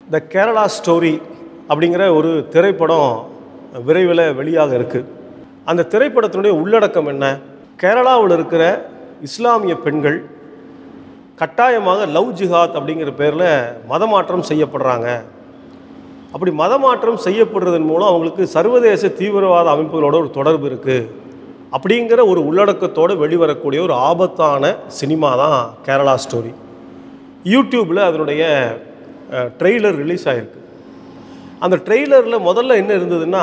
த Kerala story அப்படிங்கிற ஒரு திரைப்படம் விரைவில் வெளியாக இருக்குது அந்த திரைப்படத்தினுடைய உள்ளடக்கம் என்ன கேரளாவில் இருக்கிற இஸ்லாமிய பெண்கள் கட்டாயமாக லவ் ஜிஹாத் அப்படிங்கிற பேரில் மதமாற்றம் செய்யப்படுறாங்க அப்படி மதமாற்றம் செய்யப்படுறதன் மூலம் அவங்களுக்கு சர்வதேச தீவிரவாத அமைப்புகளோட ஒரு தொடர்பு இருக்குது அப்படிங்கிற ஒரு உள்ளடக்கத்தோடு வெளிவரக்கூடிய ஒரு ஆபத்தான சினிமா தான் கேரளா ஸ்டோரி யூடியூப்பில் அதனுடைய ட்ரெய்லர் ரிலீஸ் ஆகிருக்கு அந்த ட்ரெய்லரில் முதல்ல என்ன இருந்ததுன்னா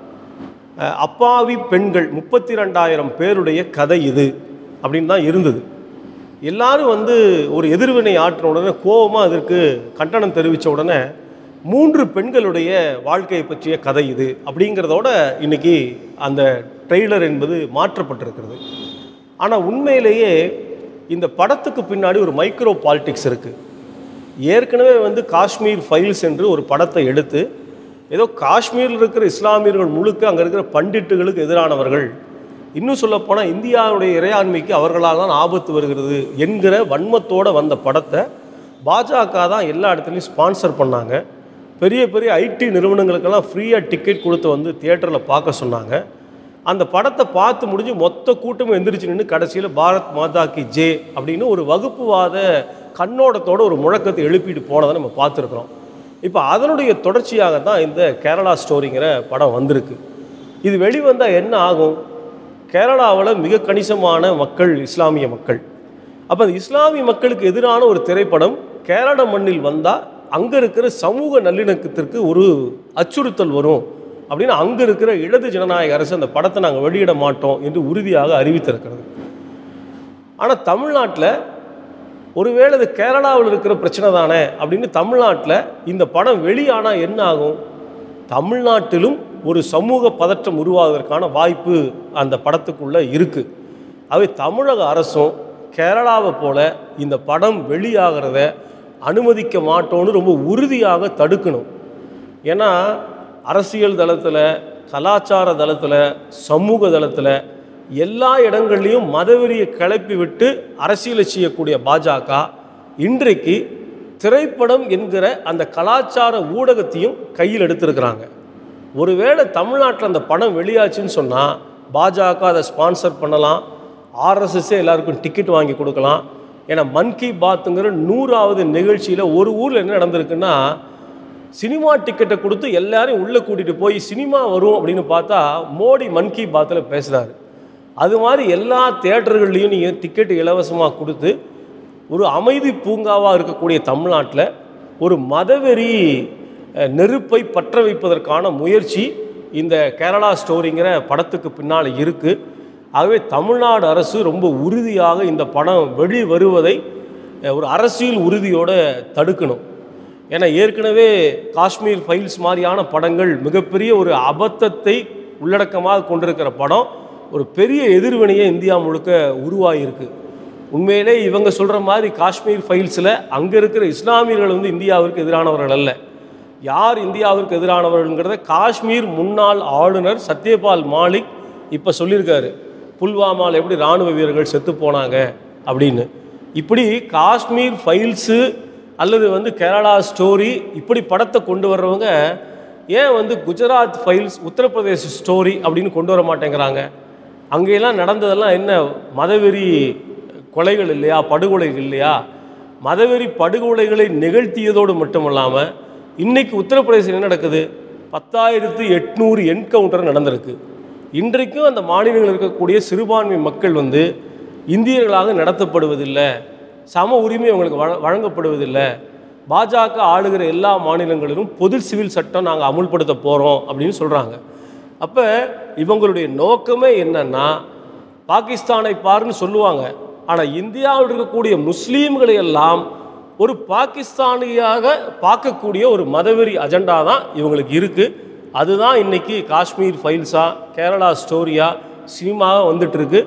அஹ், அப்பாவி பெண்கள் முப்பத்தி ரெண்டாயிரம் பேருடைய கதை இது அப்படின்னு தான் இருந்தது எல்லாரும் வந்து ஒரு எதிர்வினை ஆற்றின உடனே கோபமாக அதற்கு கண்டனம் தெரிவித்த உடனே மூன்று பெண்களுடைய வாழ்க்கையை பற்றிய கதை இது அப்படிங்கிறதோட இன்னைக்கு அந்த ட்ரெய்லர் என்பது மாற்றப்பட்டிருக்கிறது ஆனால் உண்மையிலேயே இந்த படத்துக்கு பின்னாடி ஒரு மைக்ரோ பாலிடிக்ஸ் இருக்குது ஏற்கனவே வந்து காஷ்மீர் ஃபைல்ஸ் என்று ஒரு படத்தை எடுத்து ஏதோ காஷ்மீரில் இருக்கிற இஸ்லாமியர்கள் முழுக்க அங்கே இருக்கிற பண்டிட்டுகளுக்கு எதிரானவர்கள் இன்னும் சொல்லப்போனால் இந்தியாவுடைய இறையாண்மைக்கு அவர்களால் தான் ஆபத்து வருகிறது என்கிற வன்மத்தோடு வந்த படத்தை பாஜக தான் எல்லா இடத்துலையும் ஸ்பான்சர் பண்ணாங்க பெரிய பெரிய ஐடி நிறுவனங்களுக்கெல்லாம் ஃப்ரீயாக டிக்கெட் கொடுத்து வந்து தியேட்டரில் பார்க்க சொன்னாங்க அந்த படத்தை பார்த்து முடிஞ்சு மொத்த கூட்டமும் எந்திரிச்சு நின்று கடைசியில் பாரத் மாதா கி ஜே அப்படின்னு ஒரு வகுப்புவாத கண்ணோட்டத்தோட ஒரு முழக்கத்தை எழுப்பிட்டு போனதை நம்ம பார்த்துருக்குறோம் இப்போ அதனுடைய தொடர்ச்சியாக தான் இந்த கேரளா ஸ்டோரிங்கிற படம் வந்திருக்கு இது வெளிவந்தால் என்ன ஆகும் கேரளாவில் மிக கணிசமான மக்கள் இஸ்லாமிய மக்கள் அப்போ அந்த இஸ்லாமிய மக்களுக்கு எதிரான ஒரு திரைப்படம் கேரள மண்ணில் வந்தால் அங்கே இருக்கிற சமூக நல்லிணக்கத்திற்கு ஒரு அச்சுறுத்தல் வரும் அப்படின்னு அங்கே இருக்கிற இடது ஜனநாயக அரசு அந்த படத்தை நாங்கள் வெளியிட மாட்டோம் என்று உறுதியாக அறிவித்திருக்கிறது ஆனால் தமிழ்நாட்டில் ஒருவேளை இது கேரளாவில் இருக்கிற பிரச்சனை தானே அப்படின்னு தமிழ்நாட்டில் இந்த படம் வெளியானால் என்ன ஆகும் தமிழ்நாட்டிலும் ஒரு சமூக பதற்றம் உருவாவதற்கான வாய்ப்பு அந்த படத்துக்குள்ளே இருக்குது அவை தமிழக அரசும் கேரளாவை போல இந்த படம் வெளியாகிறத அனுமதிக்க மாட்டோம்னு ரொம்ப உறுதியாக தடுக்கணும் ஏன்னா அரசியல் தளத்தில் கலாச்சார தளத்தில் சமூக தளத்தில் எல்லா இடங்கள்லையும் மதவெறியை கிளப்பி விட்டு அரசியலை செய்யக்கூடிய பாஜக இன்றைக்கு திரைப்படம் என்கிற அந்த கலாச்சார ஊடகத்தையும் கையில் எடுத்திருக்கிறாங்க ஒருவேளை தமிழ்நாட்டில் அந்த படம் வெளியாச்சுன்னு சொன்னால் பாஜக அதை ஸ்பான்சர் பண்ணலாம் ஆர்எஸ்எஸ்ஸே எல்லாருக்கும் டிக்கெட் வாங்கி கொடுக்கலாம் ஏன்னா மன் கி பாத்துங்கிற நூறாவது நிகழ்ச்சியில் ஒரு ஊரில் என்ன நடந்திருக்குன்னா சினிமா டிக்கெட்டை கொடுத்து எல்லாரையும் உள்ளே கூட்டிகிட்டு போய் சினிமா வரும் அப்படின்னு பார்த்தா மோடி மன் கி பாத்தில் பேசுகிறாரு அது மாதிரி எல்லா தேட்டர்கள்லையும் நீங்கள் டிக்கெட் இலவசமாக கொடுத்து ஒரு அமைதி பூங்காவாக இருக்கக்கூடிய தமிழ்நாட்டில் ஒரு மதவெறி அஹ், நெருப்பை பற்ற வைப்பதற்கான முயற்சி இந்த கேரளா ஸ்டோரிங்கிற படத்துக்கு பின்னால் இருக்குது ஆகவே தமிழ்நாடு அரசு ரொம்ப உறுதியாக இந்த படம் வெளி வருவதை அஹ், ஒரு அரசியல் உறுதியோடு தடுக்கணும் ஏன்னா ஏற்கனவே காஷ்மீர் ஃபைல்ஸ் மாதிரியான படங்கள் மிகப்பெரிய ஒரு அபத்தத்தை உள்ளடக்கமாக கொண்டிருக்கிற படம் ஒரு பெரிய எதிர்வினையை இந்தியா முழுக்க உருவாகியிருக்கு உண்மையிலே இவங்க சொல்கிற மாதிரி காஷ்மீர் ஃபைல்ஸில் அங்கே இருக்கிற இஸ்லாமியர்கள் வந்து இந்தியாவிற்கு எதிரானவர்கள் அல்ல யார் இந்தியாவிற்கு எதிரானவர்கள்ங்கிறத காஷ்மீர் முன்னாள் ஆளுநர் சத்யபால் மாலிக் இப்போ சொல்லியிருக்காரு புல்வாமாவில் எப்படி இராணுவ வீரர்கள் செத்து போனாங்க அப்படின்னு இப்படி காஷ்மீர் ஃபைல்ஸு அல்லது வந்து கேரளா ஸ்டோரி இப்படி படத்தை கொண்டு வர்றவங்க ஏன் வந்து குஜராத் ஃபைல்ஸ் உத்தரப்பிரதேச ஸ்டோரி அப்படின்னு கொண்டு வர மாட்டேங்கிறாங்க அங்கெல்லாம் நடந்ததெல்லாம் என்ன மதவெறி கொலைகள் இல்லையா படுகொலைகள் இல்லையா மதவெறி படுகொலைகளை நிகழ்த்தியதோடு மட்டுமல்லாமல் இன்னைக்கு உத்தரப்பிரதேசம் என்ன நடக்குது பத்தாயிரத்து எட்நூறு என்கவுண்டர் நடந்திருக்கு இன்றைக்கும் அந்த மாநிலங்களில் இருக்கக்கூடிய சிறுபான்மை மக்கள் வந்து இந்தியர்களாக நடத்தப்படுவதில்லை சம உரிமை அவங்களுக்கு வழ வழங்கப்படுவதில்லை பாஜக ஆளுகிற எல்லா மாநிலங்களிலும் பொது சிவில் சட்டம் நாங்கள் அமுல்படுத்த போகிறோம் அப்படின்னு சொல்கிறாங்க அப்போ இவங்களுடைய நோக்கமே என்னன்னா பாகிஸ்தானை பாருன்னு சொல்லுவாங்க ஆனால் இந்தியாவில் இருக்கக்கூடிய முஸ்லீம்களை எல்லாம் ஒரு பாகிஸ்தானியாக பார்க்கக்கூடிய ஒரு மதவெறி அஜெண்டா தான் இவங்களுக்கு இருக்குது அதுதான் இன்னைக்கு காஷ்மீர் ஃபைல்ஸா கேரளா ஸ்டோரியா சினிமாவாக வந்துட்டு இருக்கு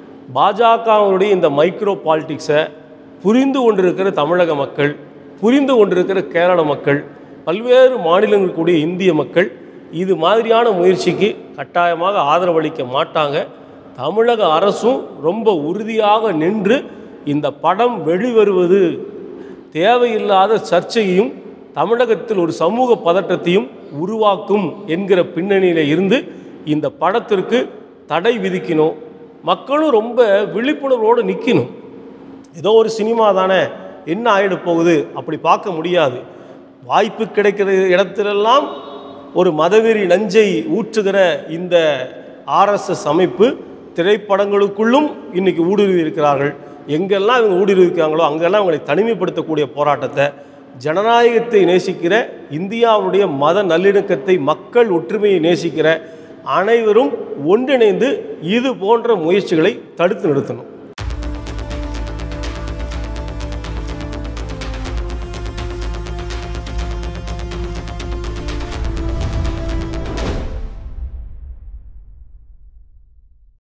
பாஜகவுடைய இந்த மைக்ரோ பாலிட்டிக்ஸை புரிந்து கொண்டிருக்கிற தமிழக மக்கள் புரிந்து கொண்டிருக்கிற கேரள மக்கள் பல்வேறு மாநிலங்கள் கூடிய இந்திய மக்கள் இது மாதிரியான முயற்சிக்கு கட்டாயமாக ஆதரவளிக்க மாட்டாங்க தமிழக அரசும் ரொம்ப உறுதியாக நின்று இந்த படம் வெளிவருவது தேவையில்லாத சர்ச்சையும் தமிழகத்தில் ஒரு சமூக பதட்டத்தையும் உருவாக்கும் என்கிற பின்னணியில் இருந்து இந்த படத்திற்கு தடை விதிக்கணும் மக்களும் ரொம்ப விழிப்புணர்வோடு நிற்கணும் ஏதோ ஒரு சினிமா தானே என்ன ஆகிட போகுது அப்படி பார்க்க முடியாது வாய்ப்பு கிடைக்கிற இடத்திலெல்லாம் ஒரு மதவெறி நஞ்சை ஊற்றுகிற இந்த ஆர்எஸ்எஸ் அமைப்பு திரைப்படங்களுக்குள்ளும் இன்னைக்கு ஊடுருவி இருக்கிறார்கள் எங்கெல்லாம் இவங்க ஊடுருவி இருக்காங்களோ அங்கெல்லாம் அவங்களை தனிமைப்படுத்தக்கூடிய போராட்டத்தை ஜனநாயகத்தை நேசிக்கிற இந்தியாவுடைய மத நல்லிணக்கத்தை மக்கள் ஒற்றுமையை நேசிக்கிற அனைவரும் ஒன்றிணைந்து இது போன்ற முயற்சிகளை தடுத்து நிறுத்தணும்